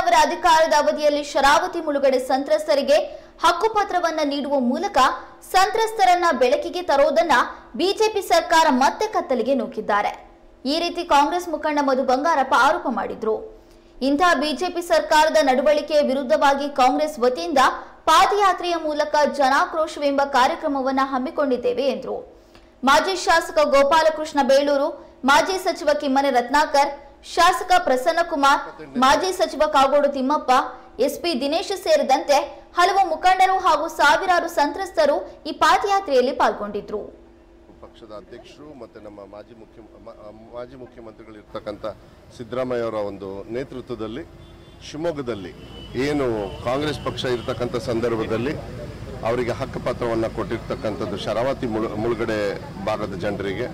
ಅವರ ಅಧಿಕಾರದ ಅವಧಿಯಲ್ಲಿ ಶರಾವತಿ ಮುಳುಗಡೆ ಸಂತ್ರಸ್ತರಿಗೆ ಹಕ್ಕುಪತ್ರವನ್ನ ನೀಡುವ ಮೂಲಕ ಸಂತ್ರಸ್ತರನ್ನ ಬೆಳಕಿಗೆ ತರೋದನ್ನ ಬಿಜೆಪಿ ಸರ್ಕಾರ ಮತ್ತೆ ಕತ್ತಲಿಗೆ ನೂಕಿದ್ದಾರೆ ಈ ರೀತಿ ಕಾಂಗ್ರೆಸ್ ಮುಖಂಡ ಮಧು ಬಂಗಾರಪ್ಪ ಆರೋಪ ಮಾಡಿದ್ರು ಇಂತಹ ಬಿಜೆಪಿ ಸರ್ಕಾರದ ನಡವಳಿಕೆಯ ವಿರುದ್ಧವಾಗಿ ಕಾಂಗ್ರೆಸ್ ವತಿಯಿಂದ ಪಾದಯಾತ್ರೆಯ ಮೂಲಕ ಜನಾಕ್ರೋಶವೆಂಬ ಕಾರ್ಯಕ್ರಮವನ್ನ ಹಮ್ಮಿಕೊಂಡಿದ್ದೇವೆ ಎಂದರು ಮಾಜಿ ಶಾಸಕ ಗೋಪಾಲಕೃಷ್ಣ ಬೇಳೂರು ಮಾಜಿ ಸಚಿವ ಕಿಮ್ಮನೆ ರತ್ನಾಕರ್ ಶಾಸಕ ಪ್ರಸನ್ನಕುಮಾರ್ ಮಾಜಿ ಸಚಿವ ಕಾಗೋಡು ತಿಮ್ಮಪ್ಪ ಎಸ್ಪಿ ದಿನೇಶ್ ಸೇರಿದಂತೆ ಹಲವು ಮುಖಂಡರು ಹಾಗೂ ಸಾವಿರಾರು ಸಂತ್ರಸ್ತರು ಈ ಪಾದಯಾತ್ರೆಯಲ್ಲಿ ಪಾಲ್ಗೊಂಡಿದ್ರು ಪಕ್ಷದ ಅಧ್ಯಕ್ಷರು ಮತ್ತು ನಮ್ಮ ಮಾಜಿ ಮುಖ್ಯ ಮ- ಮಾಜಿ ಮುಖ್ಯಮಂತ್ರಿಗಳು ಇರ್ತಕ್ಕಂಥ ಸಿದ್ದರಾಮಯ್ಯ ಅವರ ಒಂದು ನೇತೃತ್ವದಲ್ಲಿ ಶಿವಮೊಗ್ಗದಲ್ಲಿ ಏನು ಕಾಂಗ್ರೆಸ್ ಪಕ್ಷ ಇರ್ತಕ್ಕಂಥ ಸಂದರ್ಭದಲ್ಲಿ ಅವರಿಗೆ ಹಕ್ಕುಪತ್ರವನ್ನು ಕೊಟ್ಟಿರ್ತಕ್ಕಂಥದ್ದು ಶರಾವತಿ ಮುಳು ಮುಳುಗಡೆ ಭಾಗದ ಜನರಿಗೆ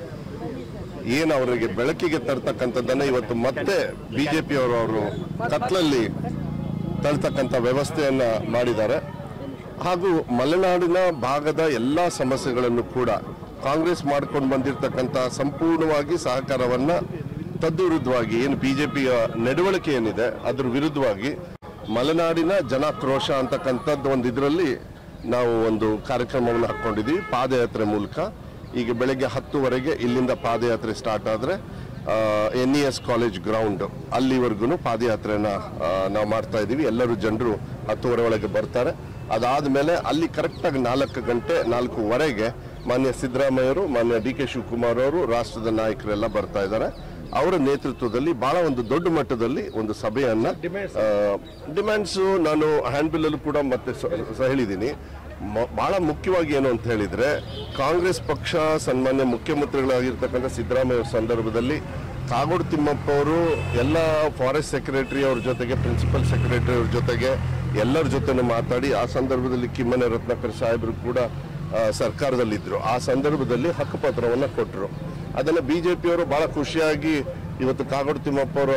ಏನು ಅವರಿಗೆ ಬೆಳಕಿಗೆ ತರ್ತಕ್ಕಂಥದ್ದನ್ನು ಇವತ್ತು ಮತ್ತೆ ಬಿ ಜೆ ಪಿಯವರು ಅವರು ಕತ್ಲಲ್ಲಿ ತಳ್ತಕ್ಕಂಥ ವ್ಯವಸ್ಥೆಯನ್ನ ಮಾಡಿದ್ದಾರೆ ಹಾಗೂ ಮಲೆನಾಡಿನ ಭಾಗದ ಎಲ್ಲ ಸಮಸ್ಯೆಗಳನ್ನು ಕೂಡ ಕಾಂಗ್ರೆಸ್ ಮಾಡ್ಕೊಂಡು ಬಂದಿರತಕ್ಕಂಥ ಸಂಪೂರ್ಣವಾಗಿ ಸಹಕಾರವನ್ನ ತದ್ವಿರುದ್ಧವಾಗಿ ಏನು ಬಿಜೆಪಿಯ ನಡವಳಿಕೆ ಏನಿದೆ ಅದ್ರ ವಿರುದ್ಧವಾಗಿ ಮಲೆನಾಡಿನ ಜನಾಕ್ರೋಶ ಅಂತಕ್ಕಂಥದ್ದು ಒಂದು ಇದರಲ್ಲಿ ನಾವು ಒಂದು ಕಾರ್ಯಕ್ರಮವನ್ನು ಹಾಕ್ಕೊಂಡಿದ್ದೀವಿ ಪಾದಯಾತ್ರೆ ಮೂಲಕ ಈಗ ಬೆಳಗ್ಗೆ ಹತ್ತುವರೆಗೆ ಇಲ್ಲಿಂದ ಪಾದಯಾತ್ರೆ ಸ್ಟಾರ್ಟ್ ಆದರೆ N E S college ground ಅಲ್ಲಿವರೆಗೂ ಪಾದಯಾತ್ರೆನ ಆ, ನಾವು ಮಾಡ್ತಾ ಇದ್ದೀವಿ ಎಲ್ಲರೂ ಜನರು ಹತ್ತುವರೆ ಒಳಗೆ ಬರ್ತಾರೆ ಅದಾದಮೇಲೆ ಅಲ್ಲಿ ಕರೆಕ್ಟಾಗಿ ನಾಲ್ಕು ಗಂಟೆ ನಾಲ್ಕೂವರೆಗೆ ಮಾನ್ಯ ಸಿದ್ದರಾಮಯ್ಯವರು ಮಾನ್ಯ ಡಿ ಕೆ ಶಿವಕುಮಾರ್ ಅವರು ರಾಷ್ಟ್ರದ ನಾಯಕರೆಲ್ಲ ಬರ್ತಾ ಇದ್ದಾರೆ ಅವರ ನೇತೃತ್ವದಲ್ಲಿ ಬಹಳ ಒಂದು ದೊಡ್ಡ ಮಟ್ಟದಲ್ಲಿ ಒಂದು ಸಭೆಯನ್ನ ಡಿಮ್ಯಾಂಡ್ಸ್ ನಾನು ಹ್ಯಾಂಡ್ ಬಿಲ್ ಅಲ್ಲೂ ಕೂಡ ಮತ್ತೆ ಸ- ಸ- ಹೇಳಿದ್ದೀನಿ ಮ- ಬಹಳ ಮುಖ್ಯವಾಗಿ ಏನು ಅಂತ ಹೇಳಿದ್ರೆ ಕಾಂಗ್ರೆಸ್ ಪಕ್ಷ ಸನ್ಮಾನ್ಯ ಮುಖ್ಯಮಂತ್ರಿಗಳಾಗಿರ್ತಕ್ಕಂಥ ಸಿದ್ದರಾಮಯ್ಯ ಅವ್ರ ಸಂದರ್ಭದಲ್ಲಿ ಕಾಗೋಡು ತಿಮ್ಮಪ್ಪ ಅವರು ಎಲ್ಲ ಫಾರೆಸ್ಟ್ ಸೆಕ್ರೆಟರಿ ಅವ್ರ ಜೊತೆಗೆ ಪ್ರಿನ್ಸಿಪಲ್ ಸೆಕ್ರೆಟರಿ ಅವ್ರ ಜೊತೆಗೆ ಎಲ್ಲರ ಜೊತೆನೂ ಮಾತಾಡಿ ಆ ಸಂದರ್ಭದಲ್ಲಿ ಕಿಮ್ಮನೆ ರತ್ನಾಕರ್ ಸಾಹೇಬರು ಕೂಡ ಆ, ಸರ್ಕಾರದಲ್ಲಿದ್ದರು ಆ ಸಂದರ್ಭದಲ್ಲಿ ಹಕ್ಕುಪತ್ರವನ್ನು ಕೊಟ್ಟರು ಅದನ್ನು ಬಿ ಜೆ ಪಿಯವರು ಭಾಳ ಖುಷಿಯಾಗಿ ಇವತ್ತು ಕಾಗೋಡು ತಿಮ್ಮಪ್ಪ ಅವರ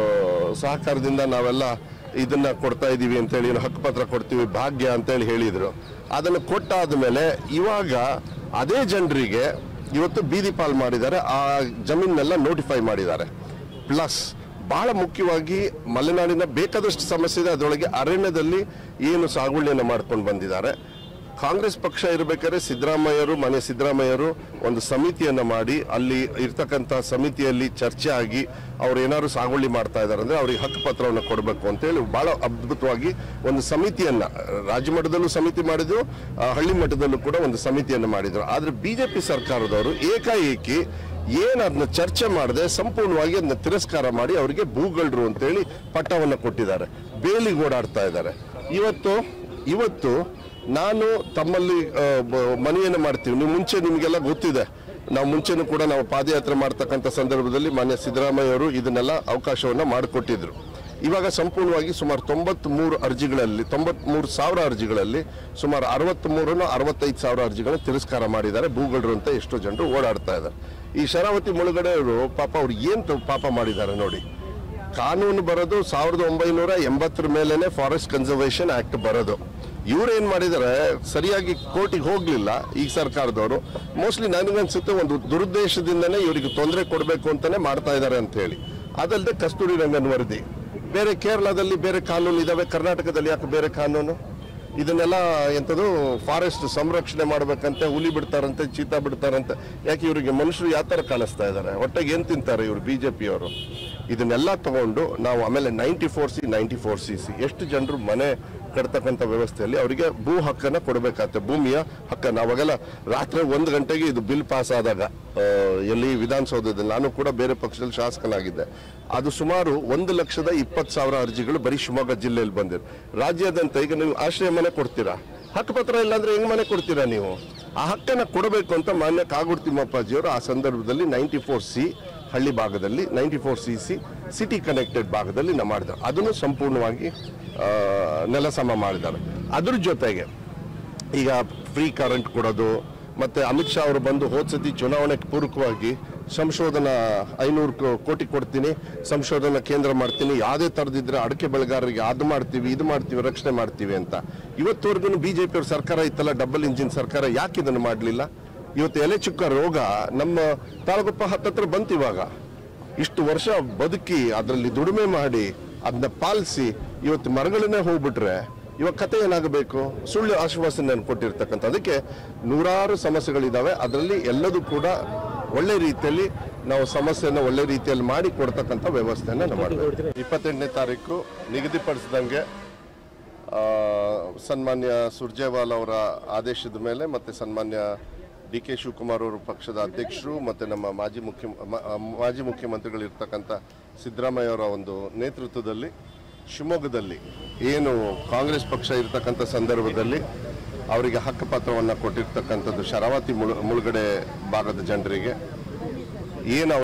ಸಹಕಾರದಿಂದ ನಾವೆಲ್ಲ ಇದನ್ನ ಕೊಡ್ತಾ ಇದ್ದೀವಿ ಅಂತೇಳಿ ಏನು ಹಕ್ಕುಪತ್ರ ಕೊಡ್ತೀವಿ ಭಾಗ್ಯ ಅಂತೇಳಿ ಹೇಳಿದರು ಅದನ್ನು ಕೊಟ್ಟಾದ ಮೇಲೆ ಇವಾಗ ಅದೇ ಜನರಿಗೆ ಇವತ್ತು ಬೀದಿ ಪಾಲ್ ಮಾಡಿದ್ದಾರೆ ಆ ಜಮೀನೆಲ್ಲ ನೋಟಿಫೈ ಮಾಡಿದ್ದಾರೆ ಪ್ಲಸ್ ಬಹಳ ಮುಖ್ಯವಾಗಿ ಮಲೆನಾಡಿನ ಬೇಕಾದಷ್ಟು ಸಮಸ್ಯೆ ಇದೆ ಅದರೊಳಗೆ ಅರಣ್ಯದಲ್ಲಿ ಏನು ಸಾಗುವಳಿಯನ್ನು ಮಾಡ್ಕೊಂಡು ಬಂದಿದ್ದಾರೆ ಕಾಂಗ್ರೆಸ್ ಪಕ್ಷ ಇರಬೇಕಾದ್ರೆ ಸಿದ್ದರಾಮಯ್ಯರು ಮನೆ ಸಿದ್ದರಾಮಯ್ಯರು ಒಂದು ಸಮಿತಿಯನ್ನ ಮಾಡಿ ಅಲ್ಲಿ ಇರ್ತಕ್ಕಂಥ ಸಮಿತಿಯಲ್ಲಿ ಚರ್ಚೆ ಆಗಿ ಅವ್ರು ಏನಾದ್ರು ಸಾಗುವಳಿ ಮಾಡ್ತಾ ಇದ್ದಾರೆ ಅಂದ್ರೆ ಅವ್ರಿಗೆ ಹಕ್ಕು ಪತ್ರವನ್ನು ಕೊಡಬೇಕು ಅಂತೇಳಿ ಬಹಳ ಅದ್ಭುತವಾಗಿ ಒಂದು ಸಮಿತಿಯನ್ನ ರಾಜ್ಯ ಮಟ್ಟದಲ್ಲೂ ಸಮಿತಿ ಮಾಡಿದ್ರು ಆ, ಹಳ್ಳಿ ಮಟ್ಟದಲ್ಲೂ ಕೂಡ ಒಂದು ಸಮಿತಿಯನ್ನ ಮಾಡಿದ್ರು ಆದ್ರೆ ಬಿಜೆಪಿ ಸರ್ಕಾರದವರು ಏಕಾಏಕಿ ಏನ್ ಅದನ್ನ ಚರ್ಚೆ ಮಾಡದೆ ಸಂಪೂರ್ಣವಾಗಿ ಅದನ್ನ ತಿರಸ್ಕಾರ ಮಾಡಿ ಅವರಿಗೆ ಭೂಗಳ್ರು ಅಂತೇಳಿ ಪಟ್ಟವನ್ನು ಕೊಟ್ಟಿದ್ದಾರೆ ಬೇಲಿಗೆ ಓಡಾಡ್ತಾ ಇದ್ದಾರೆ ಇವತ್ತು ಇವತ್ತು ನಾನು ತಮ್ಮಲ್ಲಿ ಆ, ಬ- ಮನವಿಯನ್ನು ಮಾಡ್ತೀವಿ ನೀವು ಮುಂಚೆ ನಿಮಗೆಲ್ಲ ಗೊತ್ತಿದೆ ನಾವು ಮುಂಚೆನೂ ಕೂಡ ನಾವು ಪಾದಯಾತ್ರೆ ಮಾಡ್ತಕ್ಕಂಥ ಸಂದರ್ಭದಲ್ಲಿ ಮಾನ್ಯ ಸಿದ್ದರಾಮಯ್ಯ ಅವರು ಇದನ್ನೆಲ್ಲ ಅವಕಾಶವನ್ನು ಮಾಡಿಕೊಟ್ಟಿದ್ರು ಇವಾಗ ಸಂಪೂರ್ಣವಾಗಿ ಸುಮಾರು ತೊಂಬತ್ಮೂರು ಅರ್ಜಿಗಳಲ್ಲಿ ತೊಂಬತ್ಮೂರು ಸಾವಿರ ಅರ್ಜಿಗಳಲ್ಲಿ ಸುಮಾರು ಅರವತ್ತ್ಮೂರನ್ನು ಅರವತ್ತೈದು ಸಾವಿರ ಅರ್ಜಿಗಳನ್ನು ತಿರಸ್ಕಾರ ಮಾಡಿದ್ದಾರೆ ಭೂಗಳ್ರು ಅಂತ ಎಷ್ಟೋ ಜನರು ಓಡಾಡ್ತಾ ಇದ್ದಾರೆ ಈ ಶರಾವತಿ ಮುಳುಗಡೆ ಅವರು ಪಾಪ ಅವ್ರು ಏನು ಪಾಪ ಮಾಡಿದ್ದಾರೆ ನೋಡಿ ಕಾನೂನು ಬರೋದು ಸಾವಿರದ ಒಂಬೈನೂರ ಎಂಬತ್ತರ ಮೇಲೇನೆ ಫಾರೆಸ್ಟ್ ಕನ್ಸರ್ವೇಷನ್ ಆಕ್ಟ್ ಬರೋದು ಇವ್ರು ಏನ್ ಮಾಡಿದ್ದಾರೆ ಸರಿಯಾಗಿ ಕೋರ್ಟಿಗೆ ಹೋಗ್ಲಿಲ್ಲ ಈ ಸರ್ಕಾರದವರು ಮೋಸ್ಟ್ಲಿ ನನಗನ್ಸುತ್ತೆ ಒಂದು ದುರುದ್ದೇಶದಿಂದನೇ ಇವರಿಗೆ ತೊಂದರೆ ಕೊಡಬೇಕು ಅಂತಾನೆ ಮಾಡ್ತಾ ಇದ್ದಾರೆ ಅಂತ ಹೇಳಿ ಅದಲ್ಲದೆ ಕಸ್ತೂರಿ ರಂಗನ್ ವರದಿ ಬೇರೆ ಕೇರಳದಲ್ಲಿ ಬೇರೆ ಕಾನೂನು ಇದಾವೆ ಕರ್ನಾಟಕದಲ್ಲಿ ಯಾಕೆ ಬೇರೆ ಕಾನೂನು ಇದನ್ನೆಲ್ಲ ಎಂಥದ್ದು ಫಾರೆಸ್ಟ್ ಸಂರಕ್ಷಣೆ ಮಾಡ್ಬೇಕಂತೆ ಹುಲಿ ಬಿಡ್ತಾರಂತೆ ಚೀತಾ ಬಿಡ್ತಾರಂತೆ ಯಾಕೆ ಇವರಿಗೆ ಮನುಷ್ಯರು ಯಾವ ಥರ ಕಾಣಿಸ್ತಾ ಇದ್ದಾರೆ ಹೊಟ್ಟೆಗೆ ಏನು ತಿಂತಾರೆ ಇವರು ಬಿ ಜೆ ಪಿಯವರು ಇದನ್ನೆಲ್ಲ ತಗೊಂಡು ನಾವು ಆಮೇಲೆ ninety four C ninety four C C ಎಷ್ಟು ಜನರು ಮನೆ ಕಟ್ತಕ್ಕಂಥ ವ್ಯವಸ್ಥೆಯಲ್ಲಿ ಅವರಿಗೆ ಭೂ ಹಕ್ಕನ್ನು ಕೊಡಬೇಕಾಗತ್ತೆ ಭೂಮಿಯ ಹಕ್ಕನ್ನು ಅವಾಗೆಲ್ಲ ರಾತ್ರಿ ಒಂದು ಗಂಟೆಗೆ ಇದು ಬಿಲ್ ಪಾಸ್ ಆದಾಗ ಆ, ಎಲ್ಲಿ ವಿಧಾನಸೌಧದಲ್ಲಿ ನಾನು ಕೂಡ ಬೇರೆ ಪಕ್ಷದಲ್ಲಿ ಶಾಸಕನಾಗಿದ್ದೆ ಅದು ಸುಮಾರು ಒಂದು ಲಕ್ಷದ ಇಪ್ಪತ್ತು ಸಾವಿರ ಅರ್ಜಿಗಳು ಬರೀ ಶಿವಮೊಗ್ಗ ಜಿಲ್ಲೆಯಲ್ಲಿ ಬಂದಿರು ರಾಜ್ಯಾದ್ಯಂತ ಈಗ ನೀವು ಆಶ್ರಯ ಮನೆ ಕೊಡ್ತೀರಾ ಹಕ್ಕುಪತ್ರ ಇಲ್ಲಾಂದ್ರೆ ಹೆಂಗ್ ಮನೆ ಕೊಡ್ತೀರಾ ನೀವು ಆ ಹಕ್ಕನ್ನು ಕೊಡಬೇಕು ಅಂತ ಮಾನ್ಯ ಕಾಗೋಡು ತಿಮ್ಮಪ್ಪಾಜಿಯವರು ಆ ಸಂದರ್ಭದಲ್ಲಿ ನೈಂಟಿ ಫೋರ್ ಸಿ ಹಳ್ಳಿ ಭಾಗದಲ್ಲಿ ninety four C C city connected ಭಾಗದಲ್ಲಿ ನಾವು ಮಾಡಿದ್ದಾರೆ ಅದನ್ನು ಸಂಪೂರ್ಣವಾಗಿ ಆ, ನೆಲಸಮ ಮಾಡಿದ್ದಾರೆ ಅದ್ರ ಜೊತೆಗೆ ಈಗ ಫ್ರೀ ಕರೆಂಟ್ ಕೊಡೋದು ಮತ್ತೆ ಅಮಿತ್ ಶಾ ಅವರು ಬಂದು ಹೋದ ಸತಿ ಚುನಾವಣೆಗೆ ಪೂರಕವಾಗಿ ಸಂಶೋಧನಾ ಐನೂರು ಕೋ- ಕೋಟಿ ಕೊಡ್ತೀನಿ ಸಂಶೋಧನಾ ಕೇಂದ್ರ ಮಾಡ್ತೀನಿ ಯಾವುದೇ ಥರದಿದ್ರೆ ಅಡಿಕೆ ಬೆಳೆಗಾರರಿಗೆ ಅದು ಮಾಡ್ತೀವಿ ಇದು ಮಾಡ್ತೀವಿ ರಕ್ಷಣೆ ಮಾಡ್ತೀವಿ ಅಂತ ಇವತ್ತುವರೆಗೂ ಬಿ ಜೆ ಪಿಯವ್ರ ಸರ್ಕಾರ ಇತ್ತಲ್ಲ ಡಬಲ್ ಇಂಜಿನ್ ಸರ್ಕಾರ ಯಾಕೆ ಇದನ್ನು ಮಾಡಲಿಲ್ಲ ಇವತ್ತು ಎಲೆ ಚುಕ್ಕ ರೋಗ ನಮ್ಮ ತಾಳಗುಪ್ಪ ಹತ್ತತ್ರ ಬಂತು ಇವಾಗ ಇಷ್ಟು ವರ್ಷ ಬದುಕಿ ಅದರಲ್ಲಿ ದುಡಿಮೆ ಮಾಡಿ ಅದನ್ನ ಪಾಲಿಸಿ ಇವತ್ತು ಮರಗಳನ್ನೇ ಹೋಗ್ಬಿಟ್ರೆ ಇವಾಗ ಕತೆ ಏನಾಗಬೇಕು ಸುಳ್ಳು ಆಶ್ವಾಸನೆ ಕೊಟ್ಟಿರ್ತಕ್ಕಂಥ ಅದಕ್ಕೆ ನೂರಾರು ಸಮಸ್ಯೆಗಳಿದ್ದಾವೆ ಅದರಲ್ಲಿ ಎಲ್ಲದೂ ಕೂಡ ಒಳ್ಳೆ ರೀತಿಯಲ್ಲಿ ನಾವು ಸಮಸ್ಯೆನ ಒಳ್ಳೆ ರೀತಿಯಲ್ಲಿ ಮಾಡಿ ಕೊಡ್ತಕ್ಕಂಥ ವ್ಯವಸ್ಥೆನ ನಾವು ಮಾಡಬೇಕು ಇಪ್ಪತ್ತೆಂಟನೇ ತಾರೀಕು ನಿಗದಿಪಡಿಸಿದಂಗೆ ಆ, ಸನ್ಮಾನ್ಯ ಸುರ್ಜೇವಾಲ್ ಅವರ ಆದೇಶದ ಮೇಲೆ ಮತ್ತು ಸನ್ಮಾನ್ಯ ಡಿ ಕೆ ಶಿವಕುಮಾರ್ ಅವರು ಪಕ್ಷದ ಅಧ್ಯಕ್ಷರು ಮತ್ತು ನಮ್ಮ ಮಾಜಿ ಮುಖ್ಯ ಮ- ಮಾಜಿ ಮುಖ್ಯಮಂತ್ರಿಗಳಿರ್ತಕ್ಕಂಥ ಸಿದ್ದರಾಮಯ್ಯ ಅವರ ಒಂದು ನೇತೃತ್ವದಲ್ಲಿ ಶಿವಮೊಗ್ಗದಲ್ಲಿ ಏನು ಕಾಂಗ್ರೆಸ್ ಪಕ್ಷ ಇರ್ತಕ್ಕಂಥ ಸಂದರ್ಭದಲ್ಲಿ ಅವರಿಗೆ ಹಕ್ಕುಪತ್ರವನ್ನು ಕೊಟ್ಟಿರ್ತಕ್ಕಂಥದ್ದು ಶರಾವತಿ ಮುಳು ಮುಳುಗಡೆ ಭಾಗದ ಜನರಿಗೆ ಏನು